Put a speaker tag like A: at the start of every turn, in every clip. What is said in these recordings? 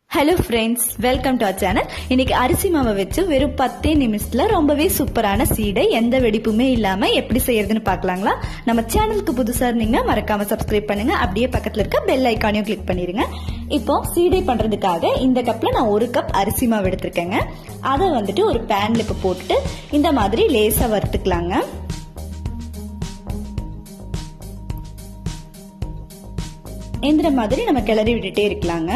A: hello friends welcome to our channel இன்னைக்கு அரிசி மாவை வச்சு வெறும் பத்தே நிமிஷத்துல ரொம்பவே சூப்பரான சீடை எந்த வெடிப்புமே இல்லாம எப்படி செய்யறதுன்னு பார்க்கலாங்களா நம்ம சேனலுக்கு புதுசா இருந்தீங்கன்னா மறக்காம சப்ஸ்கிரைப் பண்ணுங்க அப்படியே பக்கத்துல இருக்க பெல் ஐக்கானையும் கிளிக் பண்ணிருங்க இப்போ சீடை பண்றதுக்காக இந்த கப்ல நான் ஒரு கப் அரிசி மாவு எடுத்திருக்கேங்க அதை வந்துட்டு ஒரு பேன்ல இப்ப போட்டுட்டு இந்த மாதிரி லேசா வறுத்துக்கலாங்க இந்த மாதிரி நம்ம கிளறி விட்டுட்டே இருக்கலாங்க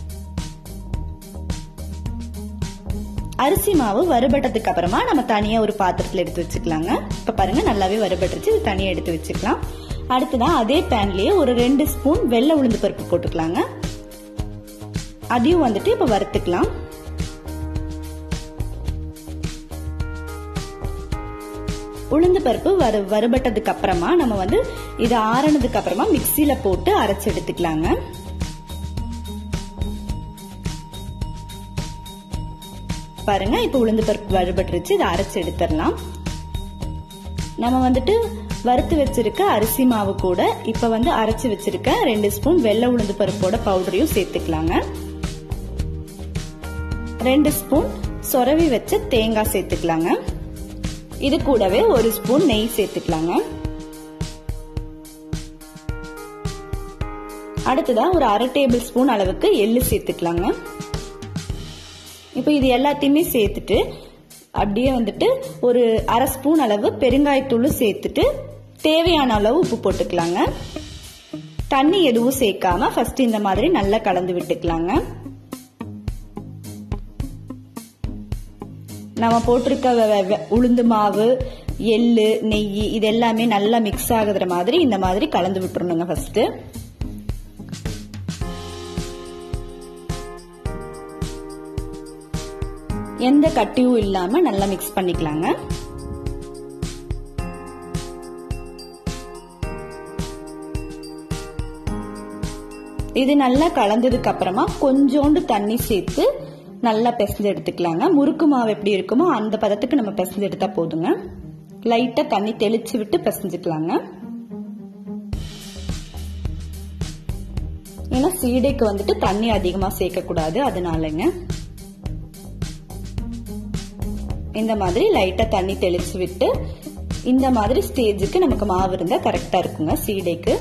A: அரிசி மாவு வறுபட்டதுக்கு அப்புறமா நம்ம தனியா ஒரு பாத்திரத்துல எடுத்து வச்சுக்கலாங்க இப்ப பாருங்க நல்லாவே வறுபட்டுருச்சு இது தனியா எடுத்து வச்சுக்கலாம் அடுத்ததான் அதே பேன்லயே ஒரு ரெண்டு ஸ்பூன் வெள்ளை உளுந்து பருப்பு போட்டுக்கலாங்க அதையும் வந்துட்டு இப்ப வறுத்துக்கலாம் உளுந்து பருப்பு வறு வறுபட்டதுக்கு அப்புறமா நம்ம வந்து இது ஆறுனதுக்கு அப்புறமா மிக்சியில போட்டு அரைச்சு எடுத்துக்கலாங்க பாருங்க இப்ப உளுந்து பருப்பு வறுபட்டுருச்சு இதை அரைச்சு எடுத்துடலாம் நம்ம வந்துட்டு வறுத்து வச்சிருக்க அரிசி மாவு கூட இப்ப வந்து அரைச்சு வச்சிருக்க ரெண்டு ஸ்பூன் வெள்ளை உளுந்து பருப்போட பவுடரையும் சேர்த்துக்கலாங்க ரெண்டு ஸ்பூன் சொரவி வச்ச தேங்காய் சேர்த்துக்கலாங்க இது கூடவே ஒரு ஸ்பூன் நெய் சேர்த்துக்கலாங்க அடுத்ததா ஒரு அரை டேபிள் ஸ்பூன் அளவுக்கு எள்ளு சேர்த்துக்கலாங்க இப்போ இது எல்லாத்தையுமே சேர்த்துட்டு அப்படியே வந்துட்டு ஒரு அரை ஸ்பூன் அளவு பெருங்காயத்தூள் சேர்த்துட்டு தேவையான அளவு உப்பு போட்டுக்கலாங்க தண்ணி எதுவும் சேர்க்காம ஃபர்ஸ்ட் இந்த மாதிரி நல்லா கலந்து விட்டுக்கலாங்க நம்ம போட்டிருக்க உளுந்து மாவு எள்ளு நெய் இது எல்லாமே நல்லா மிக்ஸ் ஆகுற மாதிரி இந்த மாதிரி கலந்து விட்டுருணுங்க ஃபர்ஸ்ட் எந்த கட்டியும் இல்லாம நல்லா மிக்ஸ் பண்ணிக்கலாங்க இது நல்லா கலந்ததுக்கு அப்புறமா கொஞ்சோண்டு தண்ணி சேர்த்து நல்லா பிசைஞ்சு எடுத்துக்கலாங்க முறுக்கு மாவு எப்படி இருக்குமோ அந்த பதத்துக்கு நம்ம பிசைஞ்சு எடுத்தா போதுங்க லைட்டா தண்ணி தெளிச்சு விட்டு பிசைஞ்சுக்கலாங்க ஏன்னா சீடைக்கு வந்துட்டு தண்ணி அதிகமா சேர்க்க கூடாது அதனாலங்க இந்த மாதிரி லைட்டா தண்ணி தெளிச்சு விட்டு இந்த மாதிரி ஸ்டேஜுக்கு நமக்கு மாவு இருந்தா கரெக்டா இருக்குங்க சீடைக்கு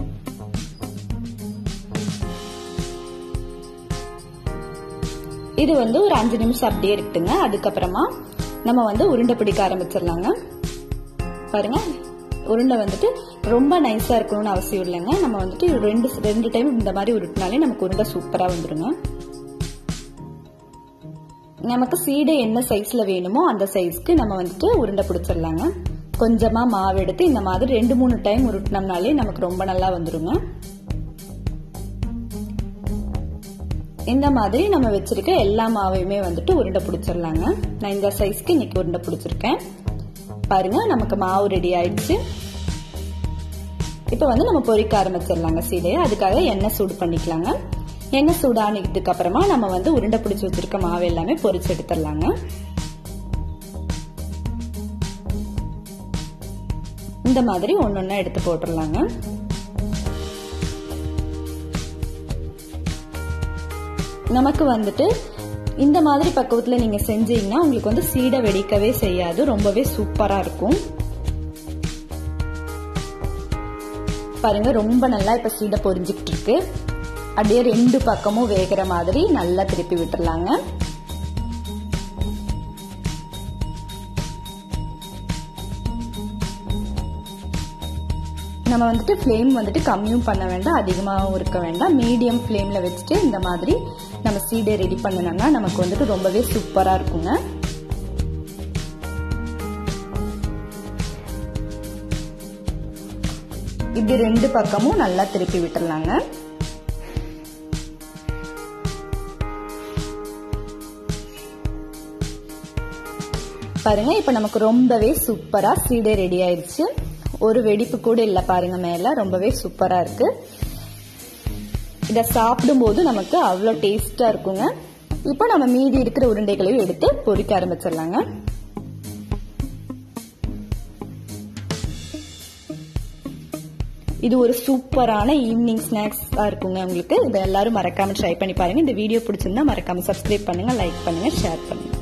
A: இது வந்து ஒரு அஞ்சு நிமிஷம் அப்படியே இருக்குங்க அதுக்கப்புறமா நம்ம வந்து உருண்டை பிடிக்க ஆரம்பிச்சிடலாங்க பாருங்க உருண்டை வந்துட்டு ரொம்ப நைஸா இருக்கணும்னு அவசியம் இல்லைங்க நம்ம வந்துட்டு ரெண்டு ரெண்டு டைம் இந்த மாதிரி உருட்டினாலே நமக்கு உருண்டை சூப்பரா வந்துருங்க நமக்கு சீடை என்ன சைஸ்ல வேணுமோ அந்த சைஸ்க்கு நம்ம வந்துட்டு உருண்டை பிடிச்சிடலாங்க கொஞ்சமா மாவு எடுத்து இந்த மாதிரி ரெண்டு மூணு டைம் உருட்டினோம்னாலே நமக்கு ரொம்ப நல்லா வந்துருங்க இந்த மாதிரி நம்ம வச்சிருக்க எல்லா மாவையுமே வந்துட்டு உருண்டை பிடிச்சிடலாங்க நான் இந்த சைஸ்க்கு இன்னைக்கு உருண்டை பிடிச்சிருக்கேன் பாருங்க நமக்கு மாவு ரெடி ஆயிடுச்சு இப்போ வந்து நம்ம பொறிக்க ஆரம்பிச்சிடலாங்க சீடையை அதுக்காக எண்ணெய் சூடு பண்ணிக்கலாங்க எண்ணெய் சூடானதுக்கு அப்புறமா நம்ம வந்து உருண்டை பிடிச்சி வச்சிருக்க மாவு எல்லாமே பொரிச்சு எடுத்துடலாங்க இந்த மாதிரி ஒன்னொன்னா எடுத்து போட்டுடலாங்க நமக்கு வந்துட்டு இந்த மாதிரி பக்குவத்துல நீங்க செஞ்சீங்கன்னா உங்களுக்கு வந்து சீடை வெடிக்கவே செய்யாது ரொம்பவே சூப்பரா இருக்கும் பாருங்க ரொம்ப நல்லா இப்ப சீடை பொரிஞ்சுக்கிட்டு இருக்கு அப்படியே ரெண்டு பக்கமும் வேகிற மாதிரி நல்லா திருப்பி விட்டுறலாங்க நம்ம வந்துட்டு ஃப்ளேம் வந்துட்டு கம்மியும் பண்ண வேண்டாம் அதிகமாகவும் இருக்க வேண்டாம் மீடியம் ஃப்ளேமில் வச்சுட்டு இந்த மாதிரி நம்ம சீடை ரெடி பண்ணணும்னா நமக்கு வந்துட்டு ரொம்பவே சூப்பராக இருக்குங்க இப்படி ரெண்டு பக்கமும் நல்லா திருப்பி விட்டுறலாங்க பாருங்க இப்ப நமக்கு ரொம்பவே சூப்பரா சீடை ரெடி ஆயிடுச்சு ஒரு வெடிப்பு கூட இல்ல பாருங்க மேல ரொம்பவே சூப்பரா இருக்கு இத சாப்பிடும் போது நமக்கு அவ்வளவு டேஸ்டா இருக்குங்க இப்போ நம்ம மீதி இருக்கிற உருண்டைகளையும் எடுத்து பொரிக்க ஆரம்பிச்சிடலாங்க இது ஒரு சூப்பரான ஈவினிங் ஸ்நாக்ஸா இருக்குங்க உங்களுக்கு இதை எல்லாரும் மறக்காம ட்ரை பண்ணி பாருங்க இந்த வீடியோ பிடிச்சிருந்தா மறக்காம சப்ஸ்கிரைப் பண்ணுங்க லைக் பண்ணுங்க ஷேர் பண்ணுங்க